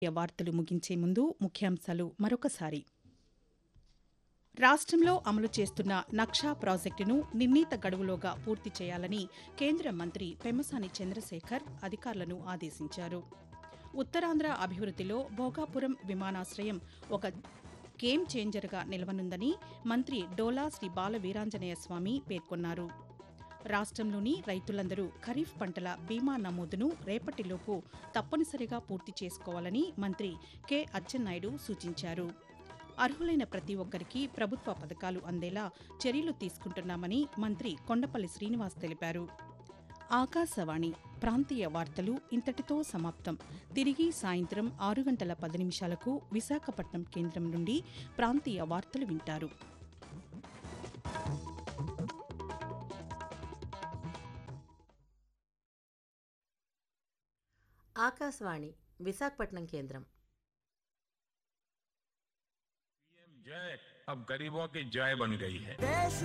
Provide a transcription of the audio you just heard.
వార్తలు ముగించే ముందు ముఖ్యాంశాలు మరొకసారి రాష్ట్రంలో అమలు చేస్తున్న నక్షా ప్రాజెక్టును నిర్ణీత గడువులోగా పూర్తి చేయాలని కేంద్ర మంత్రి పెమ్మసాని చంద్రశేఖర్ అధికారులను ఆదేశించారు ఉత్తరాంధ్ర అభివృద్దిలో భోగాపురం విమానాశ్రయం ఒక గేమ్ చేంజర్గా నిలవనుందని మంత్రి డోలా శ్రీ బాల వీరాంజనేయ స్వామి పేర్కొన్నారు రాష్ట్రంలోని రైతులందరూ ఖరీఫ్ పంటల బీమా నమోదును రేపటిలోపు తప్పనిసరిగా పూర్తి చేసుకోవాలని మంత్రి కె అచ్చెన్నాయుడు సూచించారు అర్హులైన ప్రతి ఒక్కరికి ప్రభుత్వ పథకాలు అందేలా చర్యలు తీసుకుంటున్నామని మంత్రి కొండపల్లి శ్రీనివాస్ తెలిపారు ఆకాశవాణి ప్రాంతీయ వార్తలు ఇంతటితో సమాప్తం తిరిగి సాయంత్రం ఆరు గంటల పది నిమిషాలకు విశాఖపట్నం కేంద్రం నుండి ప్రాంతీయ వార్తలు వింటారు ఆకాశవాణి విశాఖపట్నం కేంద్రం जय अब गरीबों की जय बन गई है